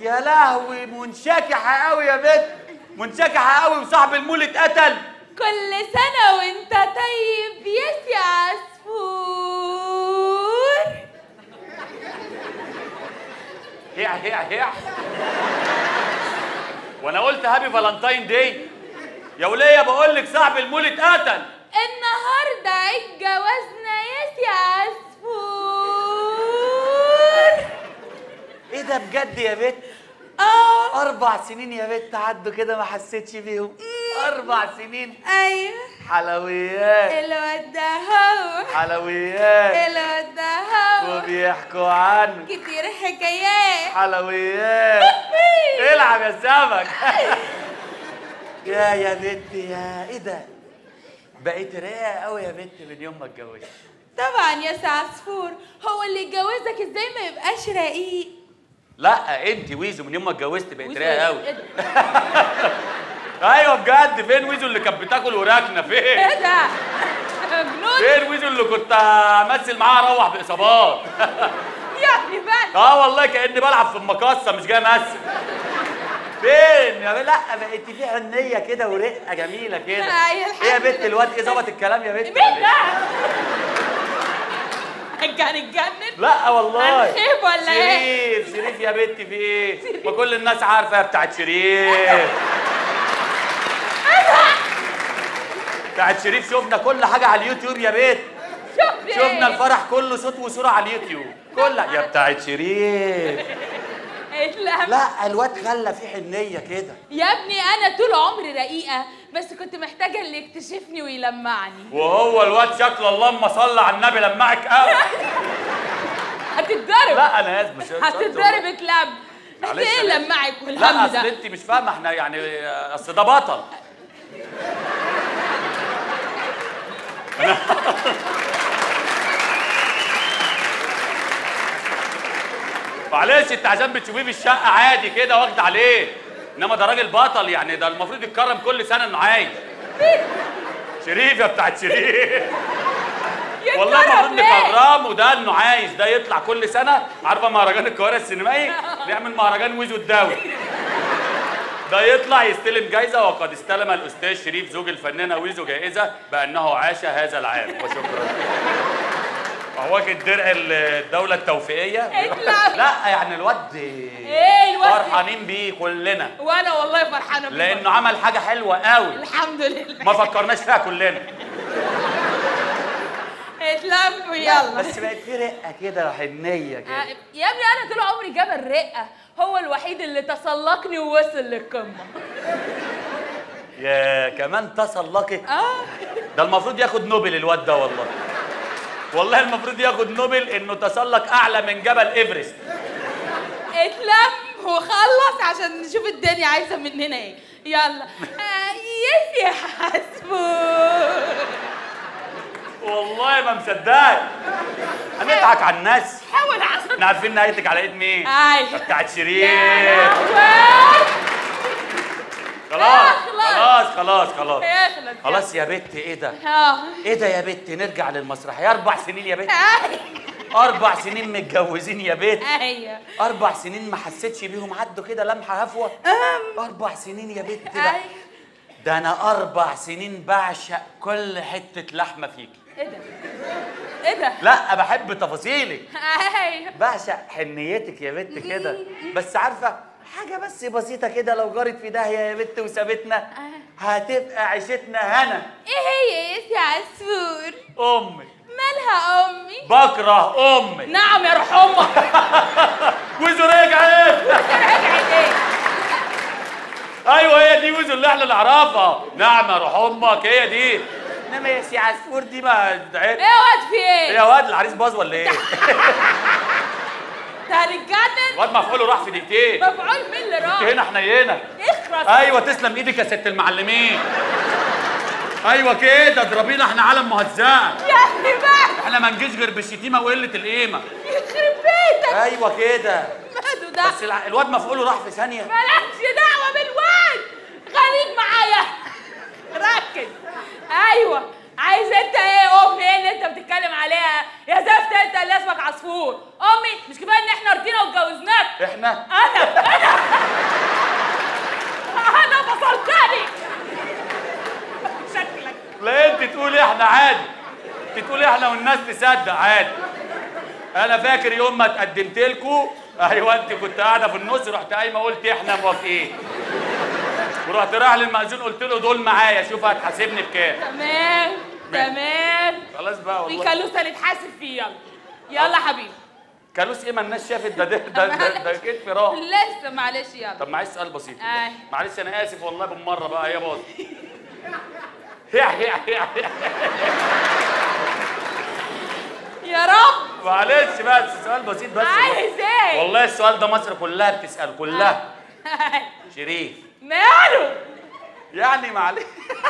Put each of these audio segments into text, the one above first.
يا لهوي منشكحه قوي يا بنت منشكحه قوي وصاحب المول اتقتل كل سنة وانت طيب يا سي عصفور هيع هيع هيع وانا قلت هابي فالنتاين داي يا وليه بقول لك صاحب المول اتقتل النهاردة عيد جوازنا يا سي عصفور ايه ده بجد يا بنت اه اربع سنين يا بنت عدوا كده ما حسيتش بيهم اربع سنين ايوه حلويات الواد ده هو حلويات الواد ده هو وبيحكوا عنه كتير حكايات حلويات العب يا سمك يا يا بنت يا ايه ده بقيت رايقه قوي يا بنت من يوم ما اتجوزت طبعا يا سي عصفور هو اللي يتجوزك ازاي ما يبقاش رقيق لا انت ويزو من يوم ما اتجوزت بقيت ويزو رايقه إيه؟ قوي إيه ده؟ ايوه بجد فين ويزو اللي كانت بتاكل وراكنه فين ايه ده جنون فين ويزو اللي كنت امثل معاه اروح باصابات يعني بقى اه والله كاني بلعب في المقصه مش جاي امثل فين يا بنت لا بقيت في حنيه كده ورقه جميله كده أيوة ايه يا الحمد بنت الواد ايه ظبط الكلام يا بنت مين ده؟ كان اتجنن؟ لا والله هنخيب ولا ايه؟ شريف شريف يا بنتي في ايه؟ ما كل الناس عارفه يا بتاعت شريف بتاعت شريف شفنا كل حاجه على اليوتيوب يا بنت شفت شفنا ايه؟ الفرح كله صوت وصوره على اليوتيوب كلها يا بتاعت شريف اتلم. لا الواد خلى فيه حنيه كده يا ابني انا طول عمري رقيقه بس كنت محتاجه اللي يكتشفني ويلمعني وهو الواد شكله اللهم صل على النبي لمعك قوي هتتضرب لا انا اسف مش هتتضرب اتلم بس معلش ايه أنا آسف. لمعك لا والهم اصل ده انت مش فاهمه احنا يعني اصل ده بطل معلش انت عشان بتشوفيه في الشقه عادي كده واخد عليه انما ده راجل بطل يعني ده المفروض يتكرم كل سنه انه عايش شريف يا بتاعت شريف والله يتضرب المفروض ليه؟ نكرمه ده انه عايش ده يطلع كل سنه عارفه مهرجان القاهره السينمائي بيعمل مهرجان ويزو الدولي ده يطلع يستلم جايزه وقد استلم الاستاذ شريف زوج الفنانه ويزو جائزه بانه عاش هذا العام وشكرا هو الدرع الدوله التوفيقيه اطلع. لا يعني الواد ايه الواد؟ فرحانين بيه كلنا وانا والله فرحانه بيك. لانه عمل حاجه حلوه قوي الحمد لله ما فكرناش فيها كلنا اتلم يلا بس بقت في رقه كده وحنيه كده آه، يا ابني انا طول عمري جبل رقه هو الوحيد اللي تسلقني ووصل للقمه يا كمان تسلقك اه ده المفروض ياخد نوبل الواد ده والله والله المفروض ياخد نوبل انه تسلق اعلى من جبل ايفرست اتلم وخلص عشان نشوف الدنيا عايزه مننا ايه يلا آه، يس يا حسبور والله ما مصدقك هنضحك على الناس حاول عشان احنا عارفين نهايتك على ايد مين أيوة. بتاعت يا شريف لهوي. خلاص اخلص. خلاص خلاص خلاص اخلص خلاص يا بت ايه ده اه ايه ده يا بت نرجع للمسرحيه اربع سنين يا بت ايوه اربع سنين متجوزين يا بت ايوه اربع سنين ما حسيتش بيهم عدوا كده لمحه هفوه اربع سنين يا بت ده ايوه ده انا اربع سنين بعشق كل حته لحمه فيكي ايه ده ايه ده لا بحب تفاصيلك ايوه بعشق حنيتك يا بت كده بس عارفه حاجه بس بسيطه كده لو جرت في داهيه يا بت وسابتنا هتبقى عيشتنا هنا ايه هي يس يا عصفور امك مالها امي بكره امك نعم يا روح امك وزو رجعت رجعت ايه ايوه هي دي وزو اللي احنا نعرفها نعم يا روح امك هي دي انما يا سي عصفور دي ما ايه يا واد في ايه ايه يا واد العريس باظ ولا ايه؟ انت هتتجنن الواد مفعوله راح في دقيقتين مفعول مين اللي راح هنا حنينه اخرس ايوه تسلم ايدك يا ست المعلمين ايوه كده اضربينا احنا عالم مهزأه يا اخي بقى احنا ما نجيش غير بالشتيمه وقله القيمه يخرب بيتك ايوه كده ماله ده بس الع- الواد مفعوله راح في ثانيه مالكش دعوه بالواد خليك معايا ركز ايوه عايز انت ايه امي ايه اللي انت بتتكلم عليها يا زفت انت اللي اسمك عصفور امي مش كفايه ان احنا رضينا واتجوزناك احنا انا انا انا فصلتني شكلك لا انت تقولي احنا عادي انت تقولي احنا والناس تصدق عادي انا فاكر يوم ما اتقدمت لكم ايوه انت كنت قاعده في النص رحت قايمه قلت احنا موافقين ورحت رايح للمأذون قلت له دول معايا شوف هتحاسبني بكام تمام تمام خلاص بقى في والله كالوسه نتحاسب فيه يلا يلا حبيبي كالوس ايه ما الناس شافت ده ده ده, ده, ده كتف راح لسه معلش يلا طب معلش سؤال بسيط كده. آه. معلش انا اسف والله بالمره بقى يا باظ يا يا يا يا رب معلش بس سؤال بسيط بس عايز ايه والله السؤال ده مصر كلها بتسأله كلها شريف ماله يعني معلش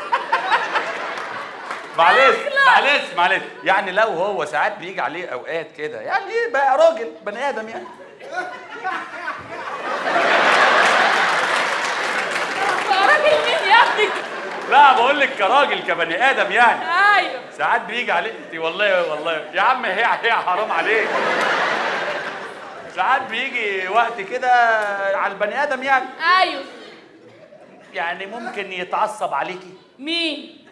معلش أصلاً. معلش معلش يعني لو هو ساعات بيجي عليه اوقات كده يعني ايه بقى راجل بني ادم يعني راجل مين يا ابني لا بقول لك كراجل كبني ادم يعني ايوه ساعات بيجي عليه انت والله والله يا عم هي هي حرام عليك ساعات بيجي وقت كده على البني ادم يعني ايوه يعني ممكن يتعصب عليكي مين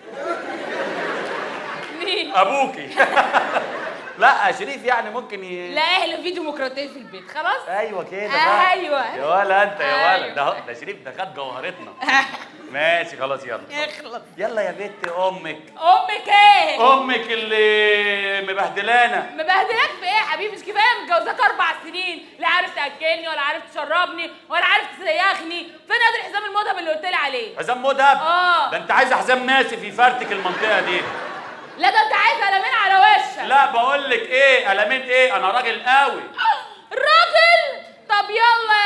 مين ابوكي لا شريف يعني ممكن ي... لا اهلا في ديمقراطيه في البيت خلاص ايوه كده بقى ايوه يا ولا انت يا ولا أيوة. ده هو- ده شريف ده خد جوهرتنا ماشي خلاص يلا اخلص يلا يا بنت امك امك ايه امك اللي مبهدلانا مبهدلاك في ايه يا حبيبي مش كفايه متجوزاك اربع سنين لا عارف تاكلني ولا عارف تشربني ولا عارف تسيخني فين قادر حزام المذهب اللي قلت لي عليه حزام مدهب آه. ده انت عايز حزام ناسف يفرتك المنطقه دي لا ده انت عايز قلمين على وشك لا بقول لك ايه قلمين ايه انا راجل قوي راجل طب يلا